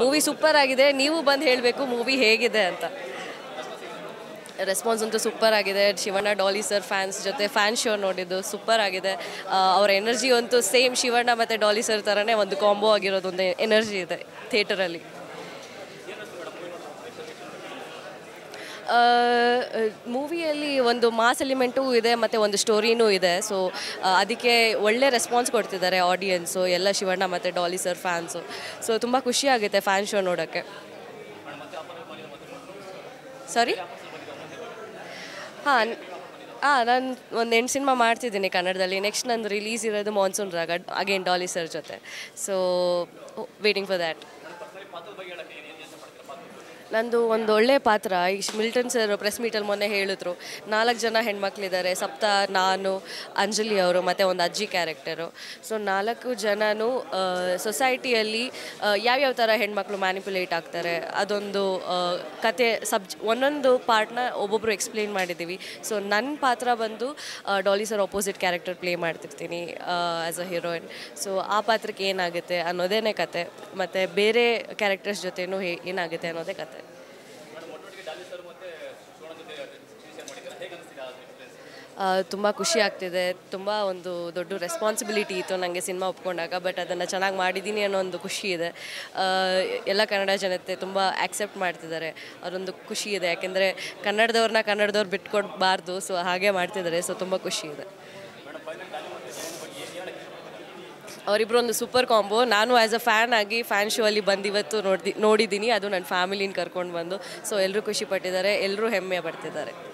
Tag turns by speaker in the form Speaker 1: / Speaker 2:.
Speaker 1: movie super ಆಗಿದೆ ನೀವು ಬಂದು ಹೇಳಬೇಕು ಮೂವಿ ಹೇಗಿದೆ ಅಂತ ರೆಸ್ಪಾನ್ಸ್ ಅಂತೂ ಸೂಪರ್ ಆಗಿದೆ ಶಿವಣ್ಣ ಡಾಲಿ ಸರ್ ಫ್ಯಾನ್ಸ್ ಜೊತೆ ಫ್ಯಾನ್ ಶೋ ನೋಡಿದ್ದು ಸೂಪರ್ ಆಗಿದೆ ಆ, ಅವ್ರ ಎನರ್ಜಿ ಅಂತೂ ಸೇಮ್ ಶಿವಣ್ಣ ಮತ್ತು ಡಾಲಿ ಸರ್ ಥರನೇ ಒಂದು ಕಾಂಬೋ ಆಗಿರೋದು ಒಂದು ಎನರ್ಜಿ ಇದೆ ಥಿಯೇಟರಲ್ಲಿ ಮೂವಿಯಲ್ಲಿ ಒಂದು ಮಾಸ್ ಎಲಿಮೆಂಟೂ ಇದೆ ಮತ್ತು ಒಂದು ಸ್ಟೋರಿನೂ ಇದೆ ಸೊ ಅದಕ್ಕೆ ಒಳ್ಳೆ ರೆಸ್ಪಾನ್ಸ್ ಕೊಡ್ತಿದ್ದಾರೆ ಆಡಿಯನ್ಸು ಎಲ್ಲ ಶಿವಣ್ಣ ಮತ್ತು ಡಾಲಿ ಸರ್ ಫ್ಯಾನ್ಸು ಸೊ ತುಂಬ ಖುಷಿ ಆಗುತ್ತೆ ಫ್ಯಾನ್ ಶೋ ನೋಡೋಕ್ಕೆ ಸಾರಿ ಹಾಂ ಹಾಂ ನಾನು ಒಂದು ಎಂಟು ಸಿನಿಮಾ ಮಾಡ್ತಿದ್ದೀನಿ ಕನ್ನಡದಲ್ಲಿ ನೆಕ್ಸ್ಟ್ ನಂದು ರಿಲೀಸ್ ಇರೋದು monsoon Raaga again Daali sir ಜೊತೆ ಸೊ ವೇಟಿಂಗ್ ಫಾರ್ ದ್ಯಾಟ್ ನಂದು ಒಂದು ಒಳ್ಳೆಯ ಪಾತ್ರ ಈ ಮಿಲ್ಟನ್ ಸರ್ ಪ್ರೆಸ್ ಮೀಟಲ್ಲಿ ಮೊನ್ನೆ ಹೇಳಿದ್ರು ನಾಲ್ಕು ಜನ ಹೆಣ್ಮಕ್ಳಿದ್ದಾರೆ ಸಪ್ತ ನಾನು ಅಂಜಲಿ ಅವರು ಮತ್ತು ಒಂದು ಅಜ್ಜಿ ಕ್ಯಾರೆಕ್ಟರು ಸೊ ನಾಲ್ಕು ಜನನು ಸೊಸೈಟಿಯಲ್ಲಿ ಯಾವ್ಯಾವ ಥರ ಹೆಣ್ಮಕ್ಳು ಮ್ಯಾನಿಪುಲೇಟ್ ಆಗ್ತಾರೆ ಅದೊಂದು ಆ, ಕತೆ ಸಬ್ಜ್ ಒಂದೊಂದು ಪಾರ್ಟ್ನ ಒಬ್ಬೊಬ್ಬರು ಎಕ್ಸ್ಪ್ಲೇನ್ ಮಾಡಿದ್ದೀವಿ ಸೊ ನನ್ನ ಪಾತ್ರ ಬಂದು ಆ, Daali sir opposite character play ಮಾಡ್ತಿರ್ತೀನಿ ಆ್ಯಸ್ ಅ ಹೀರೋಯಿನ್ ಸೊ ಆ ಪಾತ್ರಕ್ಕೆ ಏನಾಗುತ್ತೆ ಅನ್ನೋದೇನೆ ಕತೆ ಮತ್ತು ಬೇರೆ ಕ್ಯಾರೆಕ್ಟರ್ಸ್ ಜೊತೆನೂ ಹೇ ಏನಾಗುತ್ತೆ ಅನ್ನೋದೇ ಕತೆ ತುಂಬ ಖುಷಿ ಆಗ್ತಿದೆ ತುಂಬ ಒಂದು ದೊಡ್ಡ ರೆಸ್ಪಾನ್ಸಿಬಿಲಿಟಿ ಇತ್ತು ನನಗೆ ಸಿನಿಮಾ ಒಪ್ಕೊಂಡಾಗ ಬಟ್ ಅದನ್ನು ಚೆನ್ನಾಗಿ ಮಾಡಿದ್ದೀನಿ ಅನ್ನೋ ಒಂದು ಖುಷಿ ಇದೆ ಆ, ಎಲ್ಲ ಕನ್ನಡ ಜನತೆ ತುಂಬ ಆಕ್ಸೆಪ್ಟ್ ಮಾಡ್ತಿದ್ದಾರೆ ಅದೊಂದು ಖುಷಿ ಇದೆ ಯಾಕೆಂದರೆ ಕನ್ನಡದವ್ರನ್ನ ಕನ್ನಡದವ್ರು ಬಿಟ್ಕೊಡ್ಬಾರ್ದು ಸೊ ಹಾಗೆ ಮಾಡ್ತಿದ್ದಾರೆ ಸೊ ತುಂಬ ಖುಷಿ ಇದೆ ಅವರಿಬ್ಬರು ಒಂದು ಸೂಪರ್ ಕಾಂಬೋ ನಾನು ಆ್ಯಸ್ ಅ ಫ್ಯಾನ್ ಆಗಿ ಫ್ಯಾನ್ ಶೋ ಅಲ್ಲಿ ಬಂದು ಇವತ್ತು ನೋಡ್ದಿ ನೋಡಿದ್ದೀನಿ ಅದು ನನ್ನ ಫ್ಯಾಮಿಲಿನ ಕರ್ಕೊಂಡು ಬಂದು ಸೊ ಎಲ್ಲರೂ ಖುಷಿ ಪಟ್ಟಿದ್ದಾರೆ ಎಲ್ಲರೂ ಹೆಮ್ಮೆ ಪಡ್ತಿದ್ದಾರೆ